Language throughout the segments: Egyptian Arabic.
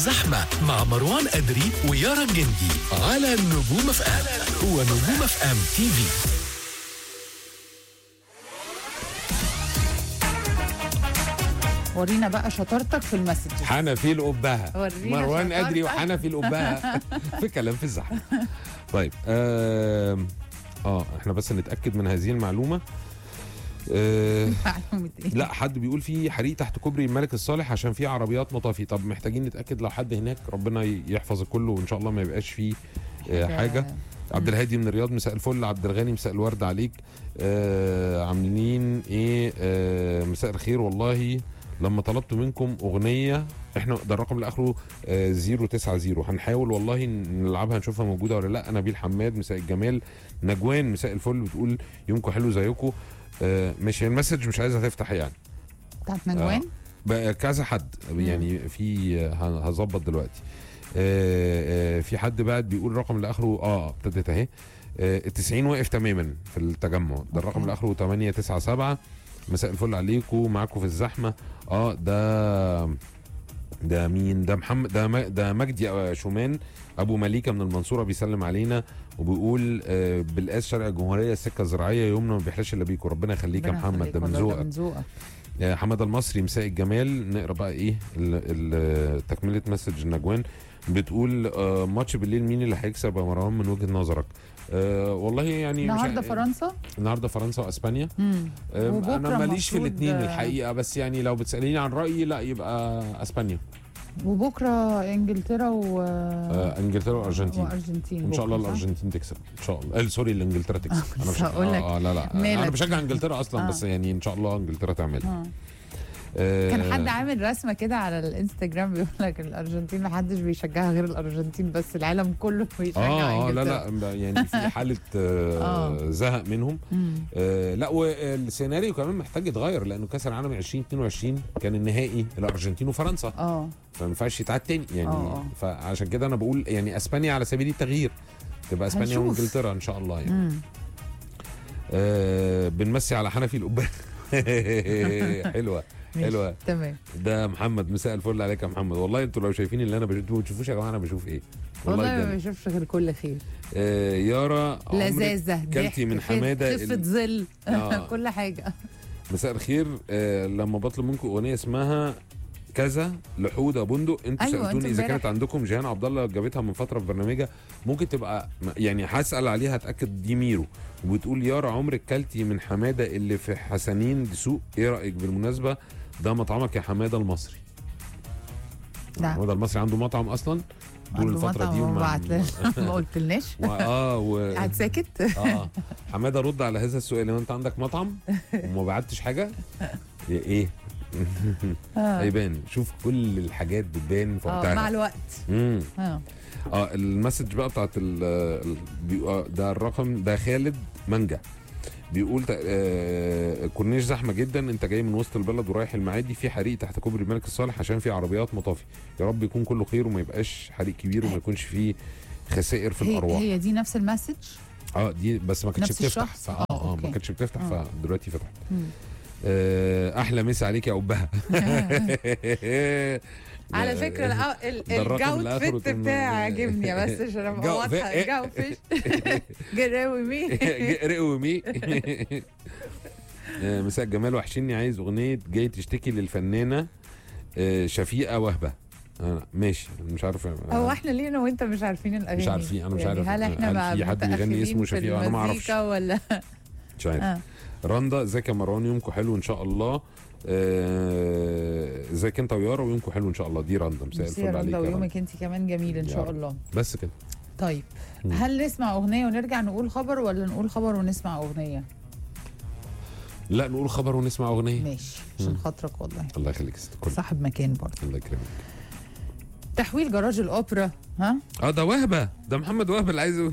الزحمة مع مروان أدري ويارا الجندي على نجوم اف ام ونجوم اف ام تي في ورينا بقى شطارتك في المسج حنفي القبها ورينا مروان شطارتك. ادري وحنفي القبها في كلام في الزحمه طيب آم، اه احنا بس نتاكد من هذه المعلومه آه معلومة ايه لا حد بيقول في حريق تحت كوبري الملك الصالح عشان في عربيات مطافي طب محتاجين نتاكد لو حد هناك ربنا يحفظ الكل وان شاء الله ما يبقاش فيه آه، حاجه عبد الهادي من الرياض مساء الفل عبد الغني مساء الورد عليك آه عاملين ايه آه مساء الخير والله لما طلبت منكم اغنيه احنا ده الرقم اللي اخره آه 090 هنحاول والله نلعبها نشوفها موجوده ولا لا نبيل حماد مساء الجمال نجوان مساء الفل بتقول يومكم حلو زيكم آه مش المسج مش عايزها تفتح يعني بتاعت نجوان بقى كذا حد يعني في ه- هظبط دلوقتي آه، آه، في حد بعد بيقول الرقم اللي اخره اه ابتدت اهي آه، ال 90 واقف تماما في التجمع ده الرقم أوكي. اللي اخره 897 مساء الفل عليكم معاكم في الزحمه اه ده ده مين ده محمد ده م- ده مجدي آه، شومان ابو مليكه من المنصوره بيسلم علينا وبيقول آه، بالقاس شارع الجمهوريه السكه الزراعيه يومنا ما بيحلاش الا بيكم ربنا يخليك يا ربنا محمد يخليك ده من والله، ذوقك من ذوقك آه، حمد المصري مساء الجمال نقرا بقى ايه ال- ال- تكمله مسج النجوان بتقول آه ماتش بالليل مين اللي هيكسب يا مروان من وجهه نظرك آه والله يعني مش النهارده ع- فرنسا النهارده فرنسا واسبانيا مم. آه وبكرة انا ماليش في المفروض، الاثنين آه، الحقيقه بس يعني لو بتساليني عن رايي لا يبقى اسبانيا وبكره انجلترا و... آه انجلترا وارجنتين وارجنتين ان شاء الله بكرة، صح؟ الارجنتين تكسب ان شاء الله آه سوري الانجلترا تكسب انا بس بشجع هقول لك آه, اه لا لا انا مالك. بشجع انجلترا اصلا آه. بس يعني ان شاء الله انجلترا تعملها آه. آه كان حد عامل رسمه كده على الانستجرام بيقول لك الارجنتين ما حدش بيشجعها غير الارجنتين بس العالم كله بيشجع اه اه لا انجلترا لا يعني في حاله آه آه. زهق منهم مم. آه لا والسيناريو كمان محتاج يتغير لانه كاس العالم 2022 كان النهائي الارجنتين وفرنسا اه فما ينفعش يتعاد تاني يعني آه، آه. فعشان كده انا بقول يعني اسبانيا على سبيل التغيير تبقى اسبانيا هنشوف. وانجلترا ان شاء الله يعني مم. آه بنمسي على حنفي القبه حلوه ماشي. حلوه تمام ده محمد مساء الفل عليك يا محمد والله انتوا لو شايفين اللي انا بشوفه ما بتشوفوش يا جماعه انا بشوف ايه والله ما بجد. بشوفش غير كل خير آه يارا عمرك لذاذه كلتي من ضحك، حماده خفه ال- ظل آه. كل حاجه مساء الخير آه لما بطلب منكم اغنيه اسمها كذا لحوده بندق انتوا أيوة، سالتوني أنتوا اذا امبارح- كانت عندكم جيهان عبد الله جابتها من فتره في برنامجها ممكن تبقى يعني هسال عليها اتاكد دي ميرو وبتقول يارا عمرك كلتي من حماده اللي في حسنين دسوق ايه رايك بالمناسبه ده مطعمك يا حماده المصري نعم. حماده المصري عنده مطعم اصلا طول عنده الفتره مطعم دي وما وما- بعتلناش ما قلتلناش و- اه و... قاعد ساكت اه حماده رد على هذا السؤال لو انت عندك مطعم وما بعتش حاجه ايه آه. هيبان شوف كل الحاجات بتبان في اه مع وقتها الوقت امم اه اه المسج بقى بتاعت ال ال- بي- آه، ده الرقم ده خالد منجا بيقول تق- آه كورنيش زحمه جدا انت جاي من وسط البلد ورايح المعادي في حريق تحت كوبري الملك الصالح عشان في عربيات مطافي يا رب يكون كله خير وما يبقاش حريق كبير وما يكونش فيه خسائر في هي, الارواح هي دي نفس المسج اه دي بس ما كانتش نفس بتفتح الشخص؟ فا- اه آه، اه أوكي. ما كانتش بتفتح آه. فدلوقتي فتحت مم. آه احلى مسا عليك يا ابها على فكره الأ- ال- ده الرقم اللي الجوت آخره فيت تم- بتاعي عاجبني بس عشان ابقى جو- واضحه في- الجو فيش جراوي مين رقوا مي آه، مساء الجمال وحشني عايز اغنيه جاي تشتكي للفنانه آه، شفيقه وهبه آه، ماشي مش عارف هو احنا ليه انا وانت مش عارفين الاغاني مش عارفين، أنا مش يعني عارف. هل احنا هل بقى في حد بيغني متأخرين اسمه في شفيقة؟ أنا ما أعرفش. المزيكا ولا مش عارف آه. رندا ازيك يا مروان يومكم حلو ان شاء الله آه، ازيك انت ويارا ويومكم حلو ان شاء الله دي رندا مساء ميرسي يا الفل عليك رندا يا رندا ويومك انت كمان جميل ان يا شاء رب. الله بس كده طيب مم. هل نسمع اغنيه ونرجع نقول خبر ولا نقول خبر ونسمع اغنيه لا نقول خبر ونسمع اغنيه ماشي عشان مم. خاطرك والله الله يخليك يا ست الكل صاحب مكان برضه الله يكرمك تحويل جراج الاوبرا ها اه ده وهبه ده محمد وهبه اللي عايز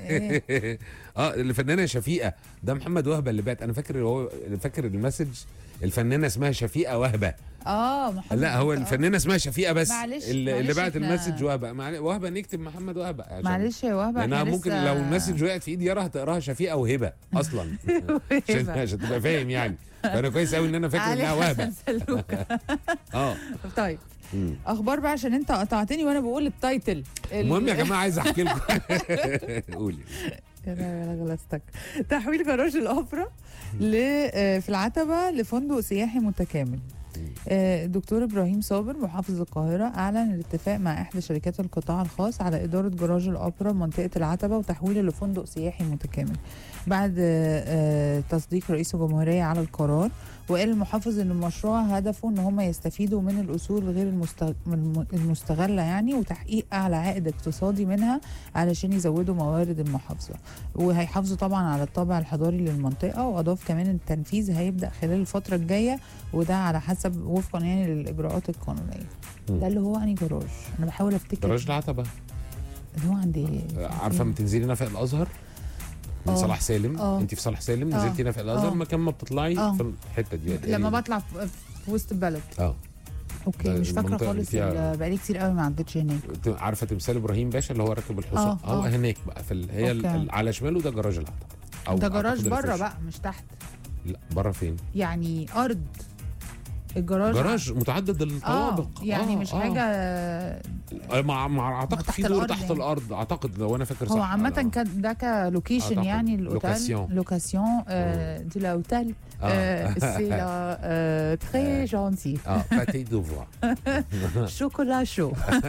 إيه؟ اه الفنانه شفيقه ده محمد وهبه اللي بعت انا فاكر هو فاكر المسج الفنانه اسمها شفيقه وهبه اه محمد لا هو آه. الفنانه اسمها شفيقه بس معلش- اللي, اللي معلش بعت إحنا- المسج وهبه معلش وهبه نكتب محمد وهبه عشان- معلش يا وهبه لانها إحنا ممكن لسه- لو المسج وقعت في ايدي يارا هتقراها شفيقه وهبه اصلا عشان عشان تبقى فاهم يعني فانا كويس قوي ان انا فاكر علي انها وهبه حسن سلوكة. اه طيب مم. اخبار بقى عشان انت قطعتني وانا بقول التايتل المهم يا جماعه عايز احكي لكم قولي يا لهوي انا غلستك تحويل جراج الاوبرا ل آه، في العتبه لفندق سياحي متكامل آه، الدكتور ابراهيم صابر محافظ القاهره اعلن الاتفاق مع احدى شركات القطاع الخاص على اداره جراج الاوبرا بمنطقه العتبه وتحويله لفندق سياحي متكامل بعد آه، آه، تصديق رئيس الجمهوريه على القرار وقال المحافظ ان المشروع هدفه ان هم يستفيدوا من الاصول غير المست- الم- المستغله يعني وتحقيق اعلى عائد اقتصادي منها علشان يزودوا موارد المحافظه وهيحافظوا طبعا على الطابع الحضاري للمنطقه واضاف كمان ان التنفيذ هيبدا خلال الفتره الجايه وده على حسب وفقا يعني للاجراءات القانونيه مم. ده اللي هو اني جراج انا بحاول افتكر جراج العتبه اللي هو عند ايه عارفه ما تنزلي نفق الازهر من آه. صلاح سالم آه. انت في صلاح سالم آه. نزلتي نفق الازهر آه. مكان ما بتطلعي آه. في الحته دي لما تقريباً. بطلع في في وسط البلد اه اوكي ده مش فاكره المنطقة اللي خالص فيها- ال- بقالي كتير قوي ما عدتش هناك ت- عارفه تمثال ابراهيم باشا اللي هو راكب الحصان آه، هو آه. هناك بقى في ال... هي ال... أوكي. ال- على شماله ده جراج العتبه أو ده جراج أعتقد بره الفرش. بقى مش تحت لا بره فين يعني ارض الجراج جراج متعدد اه الطوابق يعني آه، مش آه. حاجه آه، مع مع اعتقد تحت في دور الأرض تحت يعني. الارض اعتقد لو انا فاكر صح هو عامة على- كان ده كلوكيشن أعتقد. يعني الاوتيل لوكاسيون. لوكاسيون آه دي لاوتيل آه. سي لا تري جونتي اه باتي دوفوا شوكولا شو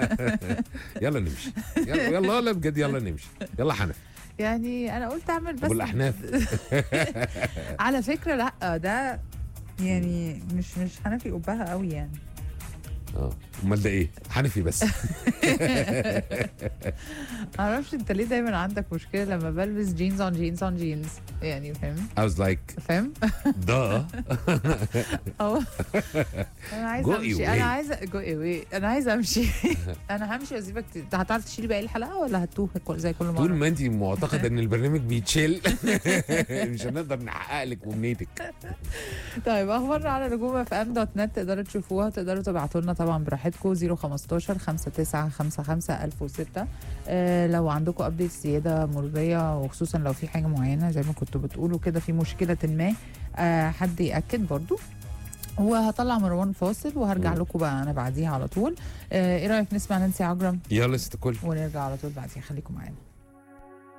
يلا نمشي يلا يلا لا بجد يلا نمشي يلا حنفي يعني انا قلت اعمل ابو بس الاحناف على فكرة لا ده يعني مش مش حنفي قبها قوي يعني اه امال ده ايه حنفي بس معرفش انت ليه دايما عندك مشكلة لما بلبس جينز اون جينز اون جينز يعني فاهم I was like فاهم ده اه انا عايزه Go امشي away. انا عايزه جو اواي انا عايزه امشي انا همشي واسيبك ت- انت هتعرف تشيلي باقي الحلقه ولا هتوه كل- زي كل طول مره ما انت معتقده ان البرنامج بيتشيل مش هنقدر نحقق لك امنيتك طيب اخبارنا على نجوم اف ام دوت نت تقدروا تشوفوها تقدروا تبعتوا لنا طبعا براحتكم 015 5955 1006 آه لو عندكم ابديت زياده مرضيه وخصوصا لو في حاجه معينه زي ما كنتوا بتقولوا كده في مشكله ما آه حد ياكد برضو وهطلع مروان فاصل وهرجع مم. لكم بقى انا بعديها على طول آه ايه رايك نسمع نانسي عجرم يلا ست الكل ونرجع على طول بعديها خليكم معانا